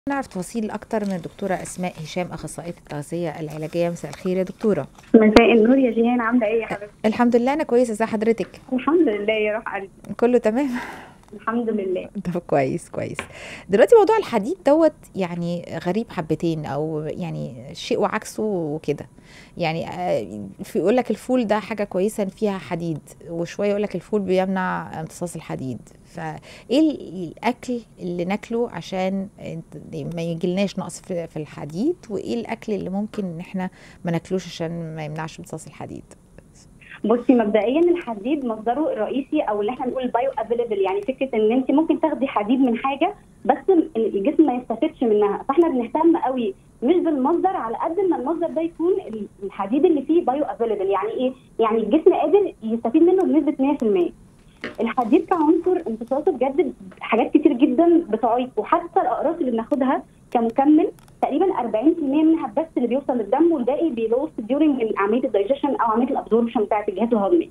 نعرف تفاصيل أكتر من الدكتورة أسماء هشام أخصائية التغذية العلاجية مساء الخير يا دكتورة مساء النور يا جيهان عامله ايه يا حبيبتي الحمد لله أنا كويسة ازي حضرتك الحمد لله يا روح قلبي كله تمام الحمد لله طب كويس كويس دلوقتي موضوع الحديد دوت يعني غريب حبتين او يعني شيء وعكسه وكده يعني آه، في يقول لك الفول ده حاجه كويسه إن فيها حديد وشويه يقول لك الفول بيمنع امتصاص الحديد فايه ال- الاكل اللي ناكله عشان ما يجيلناش نقص في في الحديد وايه الاكل اللي ممكن ان احنا ما ناكلوش عشان ما يمنعش امتصاص الحديد بصي مبدئيا الحديد مصدره الرئيسي او اللي احنا نقول بايو افيلبل يعني فكره ان انت ممكن تاخدي حديد من حاجه بس الجسم ما يستفدش منها فاحنا بنهتم قوي مش بالمصدر على قد ما المصدر ده يكون الحديد اللي فيه بايو افيلبل يعني ايه؟ يعني الجسم قادر يستفيد منه بنسبه 100% الحديد كعنصر امتصاصه بجد حاجات كتير جدا بتعيق وحتى الاقراص اللي بناخدها كمكمل تقريبا 40% منها بس اللي بيوصل للدم والباقي بيلوث ديورنج عمليه الدايجيشن او عمليه الابزوربشن بتاعت الجهاز الهضمي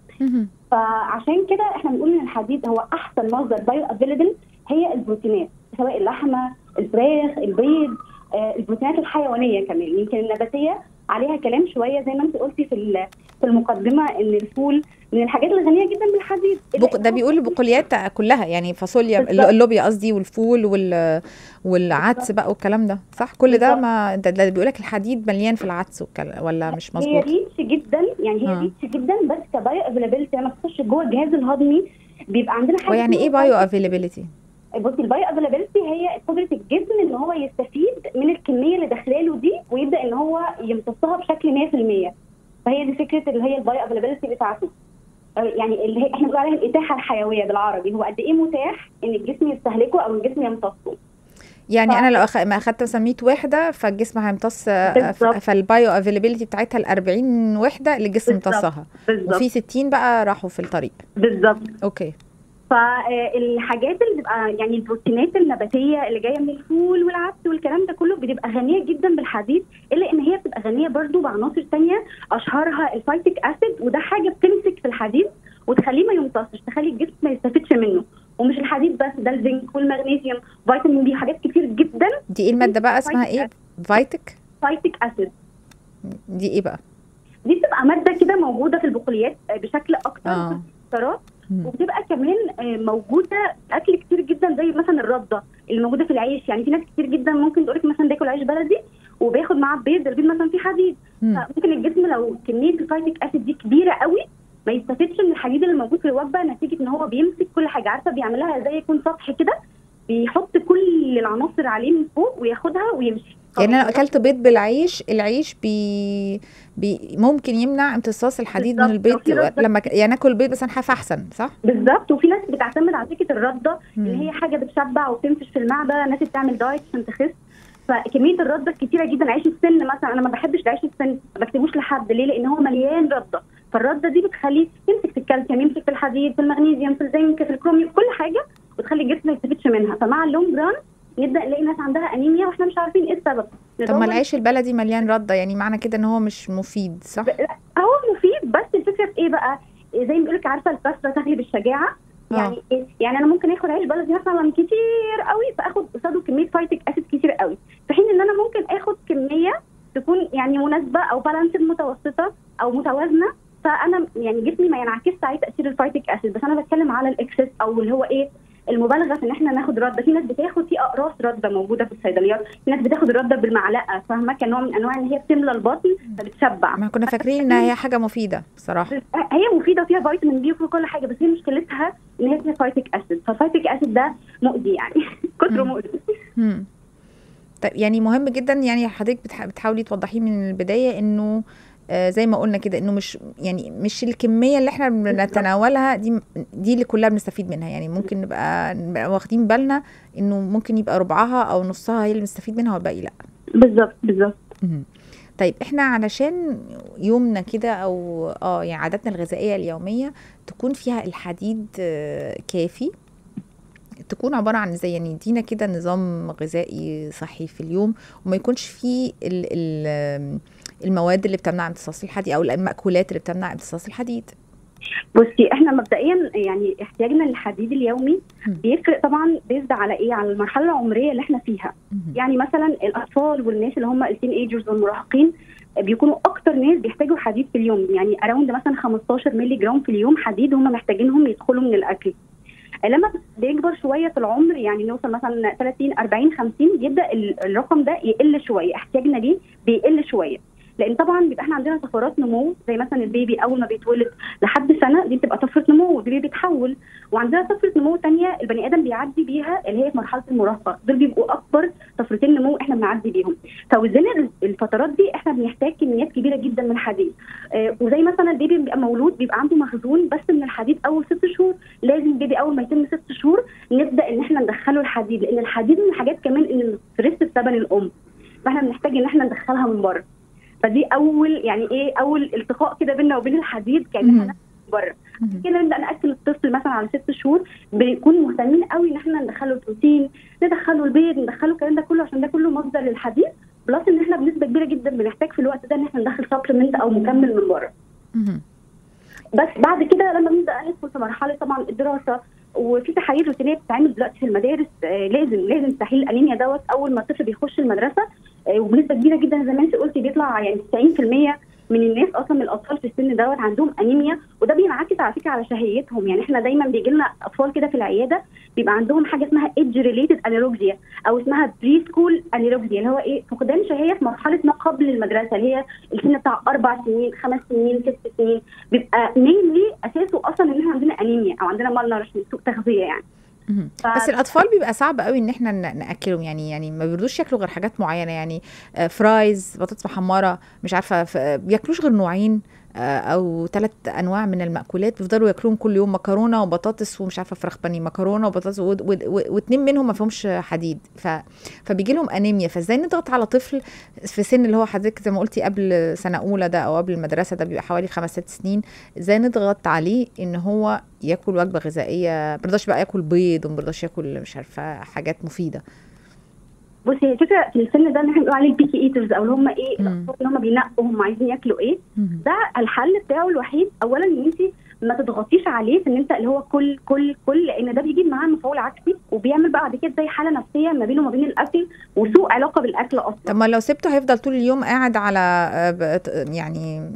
فعشان كده احنا بنقول ان الحديد هو احسن مصدر بايو افيلبل هي البروتينات سواء اللحمه الفراخ البيض آه، البروتينات الحيوانيه كمان يمكن النباتيه عليها كلام شويه زي ما انت قلتي في ال- في المقدمه ان الفول من الحاجات الغنيه جدا بالحديد بق... ده بيقول البقوليات كلها يعني فاصوليا بالظبط. اللوبيا قصدي والفول وال... والعدس بقى والكلام ده صح كل ده بالظبط. ما ده, ده بيقول لك الحديد مليان في العدس والكلام ولا مش هي مظبوط ريتش جدا يعني هي آه. ريتش جدا بس كبايو افيلابيلتي لما تخش جوه الجهاز الهضمي بيبقى عندنا حاجه ويعني ايه اسمها بايو افيلابيلتي بصي البايو افيلابيلتي هي قدره الجسم ان هو يستفيد من الكميه اللي داخلاله دي ويبدا ان هو يمتصها بشكل 100% فهي دي فكره اللي هي البايو افيلابيلتي بتاعته آه، يعني اللي هي احنا بنقول عليها الاتاحه الحيويه بالعربي هو قد ايه متاح ان الجسم يستهلكه او الجسم يمتصه يعني ف- انا لو أخ... ما اخدت مثلا 100 وحده فالجسم هيمتص ف... بالظبط. فالبايو افيلابيلتي بتاعتها ال 40 وحده اللي الجسم بالظبط. امتصها بالظبط وفي 60 بقى راحوا في الطريق بالظبط اوكي فالحاجات اللي بتبقى يعني البروتينات النباتيه اللي جايه من الفول والعدس والكلام ده كله بتبقى غنيه جدا بالحديد الا ان هي بتبقى غنيه برضو بعناصر تانية اشهرها الفايتيك اسيد وده حاجه بتمسك في الحديد وتخليه ما يمتصش تخلي الجسم ما يستفدش منه ومش الحديد بس ده الزنك والمغنيسيوم فيتامين بي حاجات كتير جدا دي ايه الماده بقى اسمها ايه فايتك فايتيك اسيد دي ايه بقى دي بتبقى ماده كده موجوده في البقوليات آه، بشكل اكتر اه في السكرات مم. وبتبقى كمان آه، موجوده في اكل كتير جدا زي مثلا الرده اللي موجوده في العيش يعني في ناس كتير جدا ممكن تقول لك مثلا باكل عيش بلدي وبياخد معاه بيض البيض مثلا فيه حديد مم. فممكن الجسم لو كميه الفايتيك اسيد دي كبيره قوي ما يستفدش من الحديد اللي موجود في الوجبه نتيجه ان هو بيمسك كل حاجه عارفه بيعملها زي يكون سطح كده بيحط كل العناصر عليه من فوق وياخدها ويمشي يعني انا اكلت بيض بالعيش العيش بي, بي ممكن يمنع امتصاص الحديد من بالظبط. البيض لو في ردة- لما ك- يعني اكل بيض بس انا حاف احسن صح بالظبط وفي ناس بتعتمد على فكره الرده ان مم. هي حاجه بتشبع وبتنفش في المعده ناس بتعمل دايت عشان تخس فكميه الرده الكتيره جدا عيش السن مثلا انا ما بحبش العيش السن ما بكتبوش لحد ليه لان هو مليان رده فالرده دي بتخليه يمسك في الكالسيوم يمسك في الحديد في المغنيسيوم في الزنك في الكروميوم كل حاجه وتخلي الجسم ما يستفيدش منها فمع اللونج ران نبدا نلاقي ناس عندها انيميا واحنا مش عارفين ايه السبب طب ما ندور- العيش البلدي مليان رده يعني معنى كده ان هو مش مفيد صح هو مفيد بس الفكره في ايه بقى؟ زي ما بيقول لك عارفه الكثره تغلب الشجاعه آه. يعني إيه؟ يعني انا ممكن اخد عيش بلدي مثلا كتير قوي فاخد قصاده كميه فايتك اسيد كتير قوي في حين ان انا ممكن اخد كميه تكون يعني مناسبه او بالانس متوسطه او متوازنه فانا يعني جسمي ما ينعكسش عليه تاثير الفايتك اسيد بس انا بتكلم على الاكسس او اللي هو ايه المبالغه في ان احنا ناخد رده في ناس بتاخد في اقراص رده موجوده في الصيدليات في ناس بتاخد رده بالمعلقه فاهمه كنوع من انواع ان هي بتملى البطن فبتشبع ما كنا فاكرين ان هي حاجه مفيده بصراحه هي مفيده وفيها فيتامين بي وفي كل حاجه بس هي مشكلتها ان هي فيها فايتك اسيد فالفايتك اسيد ده مؤذي يعني كتره مم. مؤذي مم. طيب يعني مهم جدا يعني حضرتك بتح- بتحاولي توضحيه من البدايه انه آه زي ما قلنا كده انه مش يعني مش الكميه اللي احنا بنتناولها دي دي اللي كلها بنستفيد منها يعني ممكن نبقى, نبقى واخدين بالنا انه ممكن يبقى ربعها او نصها هي اللي بنستفيد منها والباقي لا بالظبط بالظبط مهم. طيب احنا علشان يومنا كده او اه يعني عاداتنا الغذائيه اليوميه تكون فيها الحديد آه، كافي تكون عباره عن زي يعني يدينا كده نظام غذائي صحي في اليوم وما يكونش فيه ال ال المواد اللي بتمنع امتصاص الحديد او المأكولات اللي بتمنع امتصاص الحديد بصي احنا مبدئيا يعني احتياجنا للحديد اليومي مم. بيفرق طبعا بيزد على ايه على المرحله العمريه اللي احنا فيها مهم. يعني مثلا الاطفال والناس اللي هم التين ايجرز والمراهقين بيكونوا اكتر ناس بيحتاجوا حديد في اليوم يعني اراوند مثلا 15 مللي جرام في اليوم حديد هم محتاجينهم يدخلوا من الاكل لما بيكبر شويه في العمر يعني نوصل مثلا 30 40 50 يبدا ال- الرقم ده يقل شويه احتياجنا ليه بيقل شويه لان طبعا بيبقى احنا عندنا طفرات نمو زي مثلا البيبي اول ما بيتولد لحد سنه دي بتبقى طفره نمو البيبي بيتحول وعندنا طفره نمو تانية البني ادم بيعدي بيها اللي هي في مرحله المراهقه دول بيبقوا اكبر طفرتين نمو احنا بنعدي بيهم فوزنا الفترات دي احنا بنحتاج كميات كبيره جدا من الحديد آه وزي مثلا البيبي بيبقى مولود بيبقى عنده مخزون بس من الحديد اول ست شهور لازم البيبي اول ما يتم ست شهور نبدا ان احنا ندخله الحديد لان الحديد من الحاجات كمان ان الستريس بسبب الام فاحنا بنحتاج ان احنا ندخلها من بره فدي اول يعني ايه اول التقاء كده بيننا وبين الحديد كان مهم. احنا بره مهم. كده نبدا ناكل الطفل مثلا على ست شهور بنكون مهتمين قوي ان احنا ندخله البروتين ندخله البيض ندخله الكلام ده كله عشان ده كله مصدر للحديد بلس ان احنا بنسبه كبيره جدا بنحتاج في الوقت ده ان احنا ندخل سبلمنت او مكمل من بره مهم. بس بعد كده لما بنبدا ندخل في مرحله طبعا الدراسه وفي تحاليل روتينيه بتتعمل دلوقتي في المدارس آه لازم لازم تحليل الانيميا دوت اول ما الطفل بيخش المدرسه آه وبنسبه كبيره جدا زي ما انت قلتي بيطلع يعني 90% من الناس اصلا من الاطفال في السن دوت عندهم انيميا وده بينعكس على فكره على شهيتهم يعني احنا دايما بيجي لنا اطفال كده في العياده بيبقى عندهم حاجه اسمها ايدج ريليتد انيروكسيا او اسمها بري سكول انيروكسيا اللي هو ايه فقدان شهيه في مرحله ما قبل المدرسه اللي هي السن بتاع اربع سنين خمس سنين ست سنين بيبقى مينلي اساسه اصلا ان احنا عندنا انيميا او عندنا مال سوء تغذيه يعني مهم. ف- بس الاطفال بيبقى صعب قوي ان احنا ن- ناكلهم يعني يعني ما بيرضوش ياكلوا غير حاجات معينه يعني آه، فرايز بطاطس محمره مش عارفه ف- بياكلوش غير نوعين آه، او ثلاث انواع من المأكولات بيفضلوا ياكلوهم كل يوم مكرونه وبطاطس ومش عارفه فراخ بانيه مكرونه وبطاطس و- و- و- واتنين منهم ما فيهمش حديد ف فبيجي لهم انيميا فازاي نضغط على طفل في سن اللي هو حضرتك زي ما قلتي قبل سنه اولى ده او قبل المدرسه ده بيبقى حوالي خمس ست سنين ازاي نضغط عليه ان هو ياكل وجبه غذائيه ما بيرضاش بقى ياكل بيض وما بيرضاش ياكل مش عارفه حاجات مفيده بصي هي الفكره في السن ده ان احنا بنقول عليه البيكي ايترز او اللي هم ايه مم. الاطفال اللي هم بينقوا هم عايزين ياكلوا ايه ده الحل بتاعه الوحيد اولا ان انت ما تضغطيش عليه في ان انت اللي هو كل كل كل لان ده بيجيب معاه مفعول عكسي وبيعمل بعد كده زي حاله نفسيه ما بينه وما بين الاكل وسوء علاقه بالاكل اصلا طب ما لو سبته هيفضل طول اليوم قاعد على آه، ب- يعني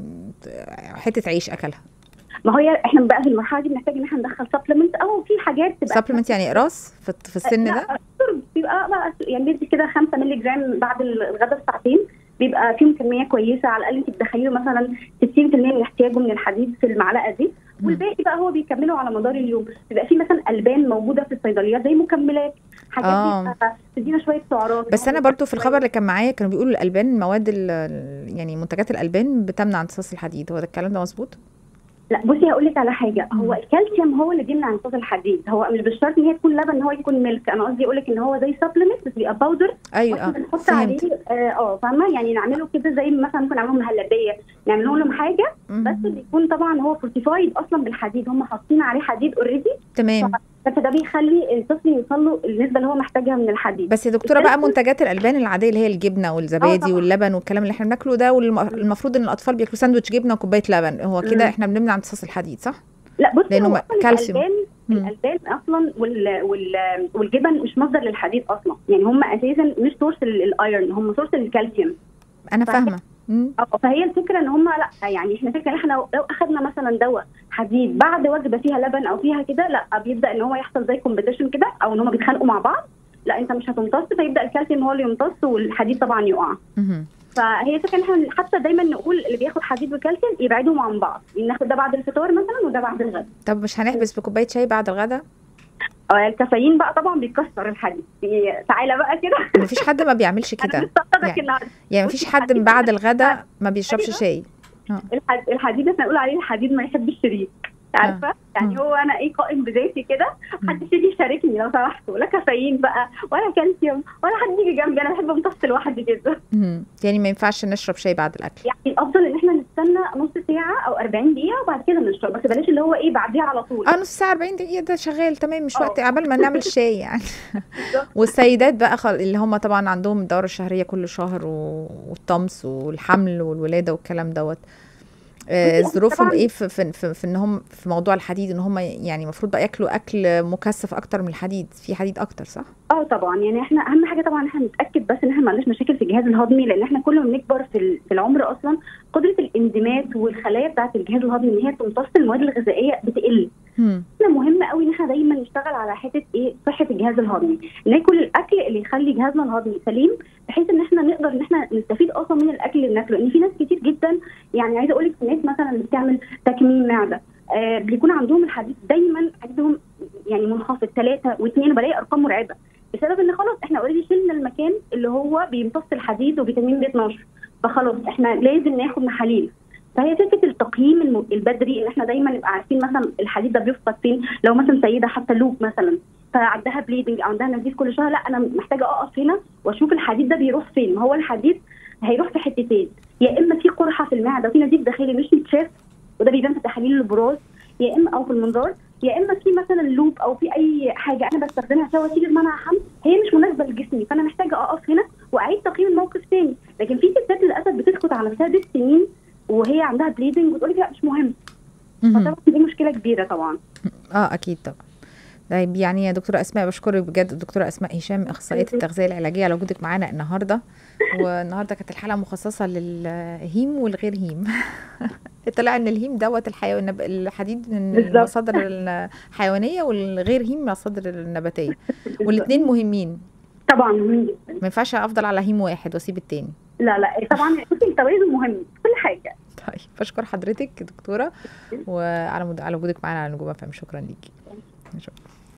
حته عيش اكلها ما هي احنا بقى في المرحله دي بنحتاج ان احنا ندخل سبلمنت او في حاجات تبقى سبلمنت يعني اقراص في, في السن ده لا، شرب بيبقى بقى يعني بيدي كده 5 مللي جرام بعد الغداء بساعتين بيبقى فيهم كميه كويسه على الاقل انت بتدخلي له مثلا 60% من احتياجه من الحديد في المعلقه دي مم. والباقي بقى هو بيكمله على مدار اليوم بيبقى في مثلا البان موجوده في الصيدليات زي مكملات حاجات آه. بيبقى تدينا شويه سعرات بس انا برضو في الخبر اللي كان معايا كانوا بيقولوا الالبان مواد ال- ال- يعني منتجات الالبان بتمنع امتصاص الحديد هو ده الكلام ده مظبوط لا بصي هقول لك على حاجه مم. هو الكالسيوم هو اللي بيمنع امتصاص الحديد هو مش بالشرط ان هي تكون لبن ان هو يكون ميلك انا قصدي اقول لك ان هو زي سبلمنت بس بيبقى باودر ايوه واحنا اه بنحط عليه فهمت اه آه، فاهمه يعني نعمله كده زي مثلا ممكن نعمله مهلبيه نعمل لهم حاجه بس مم. بيكون طبعا هو فورتيفايد اصلا بالحديد هم حاطين عليه حديد اوريدي تمام فده بيخلي الطفل يوصل له النسبه اللي هو محتاجها من الحديد بس يا دكتوره بقى منتجات الالبان العاديه اللي هي الجبنه والزبادي طبعاً. واللبن والكلام اللي احنا بناكله ده والمفروض ان الاطفال بياكلوا ساندوتش جبنه وكوبايه لبن هو كده مم. احنا بنمنع امتصاص الحديد صح لا بصي لأنه هو ما- أصلاً كالسيوم. الالبان مم. الالبان اصلا وال وال والجبن مش مصدر للحديد اصلا يعني هم اساسا مش سورس الايرون هم سورس للكالسيوم انا صحيح. فاهمه مم. اه فهي الفكره ان هم لا يعني احنا فكره ان احنا لو لو اخذنا مثلا دواء حديد بعد وجبه فيها لبن او فيها كده لا بيبدا ان هو يحصل زي كومبيتيشن كده او ان هم بيتخانقوا مع بعض لا انت مش هتمتص فيبدا الكالسيوم هو اللي يمتص والحديد طبعا يقع مهم. فهي فكره ان احنا حتى دايما نقول اللي بياخد حديد وكالسيوم يبعدهم عن بعض ناخد ده بعد الفطار مثلا وده بعد الغداء طب مش هنحبس بكوبايه شاي بعد الغداء اه الكافيين بقى طبعا بيكسر الحديد بي- تعالى بقى كده مفيش حد ما بيعملش انا كده مستقصدك يعني- النهارده يعني مفيش حد من بعد الغداء ما بيشربش أيوة. شاي الح- الحديد احنا نقول عليه الحديد ما يحبش الشريك عارفه يعني مم. هو انا ايه قائم بذاتي كده مم. محدش يجي يشاركني لو سمحت ولا كافيين بقى ولا كالسيوم ولا حد يجي جنبي انا بحب امتص لوحدي كده مهم. يعني ما ينفعش نشرب شاي بعد الاكل يعني الافضل ان احنا نستنى نص ساعه او 40 دقيقه وبعد كده نشرب بس بلاش اللي هو ايه بعديها على طول اه نص ساعه 40 دقيقه ده شغال تمام مش اه. وقت قبل ما نعمل شاي يعني بالظبط. والسيدات بقى خل... اللي هم طبعا عندهم الدوره الشهريه كل شهر و... والطمس والحمل والولاده والكلام دوت آه، بصي، ظروفهم طبعاً- ايه في, في, في, في ان هم في موضوع الحديد ان هم يعني المفروض بقى ياكلوا اكل مكثف اكتر من الحديد في حديد اكتر صح اه طبعا يعني احنا اهم حاجه طبعا احنا نتاكد بس ان احنا ما عندناش مشاكل في الجهاز الهضمي لان احنا كل ما بنكبر في ال- في العمر اصلا قدره الانزيمات والخلايا بتاعه الجهاز الهضمي ان هي تمتص المواد الغذائيه بتقل هم. احنا مهم قوي ان احنا دايما نشتغل على حته ايه صحه الجهاز الهضمي ناكل الاكل اللي يخلي جهازنا الهضمي سليم بحيث ان احنا نقدر ان احنا نستفيد اصلا من الاكل اللي بناكله لان في ناس كتير جدا يعني عايزه اقول لك ناس مثلا اللي بتعمل تكميم معده آه بيكون عندهم الحديد دايما عندهم يعني منخفض ثلاثه واثنين وبلاقي ارقام مرعبه بسبب ان خلاص احنا اوريدي شلنا المكان اللي هو بيمتص الحديد وفيتامين بي 12 فخلاص احنا لازم ناخد محاليل فهي فكره التقييم الم- البدري ان احنا دايما نبقى عارفين مثلا الحديد ده بيفقد فين لو مثلا سيده حتى لوب مثلا فعندها بليدنج او عندها نزيف كل شهر لا انا محتاجه اقف هنا واشوف الحديد ده بيروح فين ما هو الحديد هيروح في حتتين يا اما في قرحه في المعده في نزيف داخلي مش متشاف وده بيبان في تحاليل البراز يا اما او في المنظار يا اما في مثلا لوب او في اي حاجه انا بستخدمها كوسيله منع حمل هي مش مناسبه لجسمي فانا محتاجه اقف هنا واعيد تقييم الموقف تاني لكن في ستات للاسف بتسكت على نفسها بالسنين وهي عندها بليدنج وتقول لك لا مش مهم مهم. فطبعا دي مشكله كبيره طبعا اه اكيد طبعا طيب يعني يا دكتوره اسماء بشكرك بجد الدكتوره اسماء هشام اخصائيه التغذيه العلاجيه على وجودك معانا النهارده والنهارده كانت الحلقه مخصصه للهيم والغير هيم طلع ان الهيم دوت الحيوان الحديد من بالظبط. المصادر الحيوانيه والغير هيم من المصادر النباتيه والاثنين مهمين طبعا مهم جدا ما ينفعش افضل على هيم واحد واسيب التاني لا لا طبعا بصي التوازن مهم في كل حاجه طيب بشكر حضرتك دكتوره وعلى مد... على وجودك معانا على نجوم فهم شكرا ليكي شكرا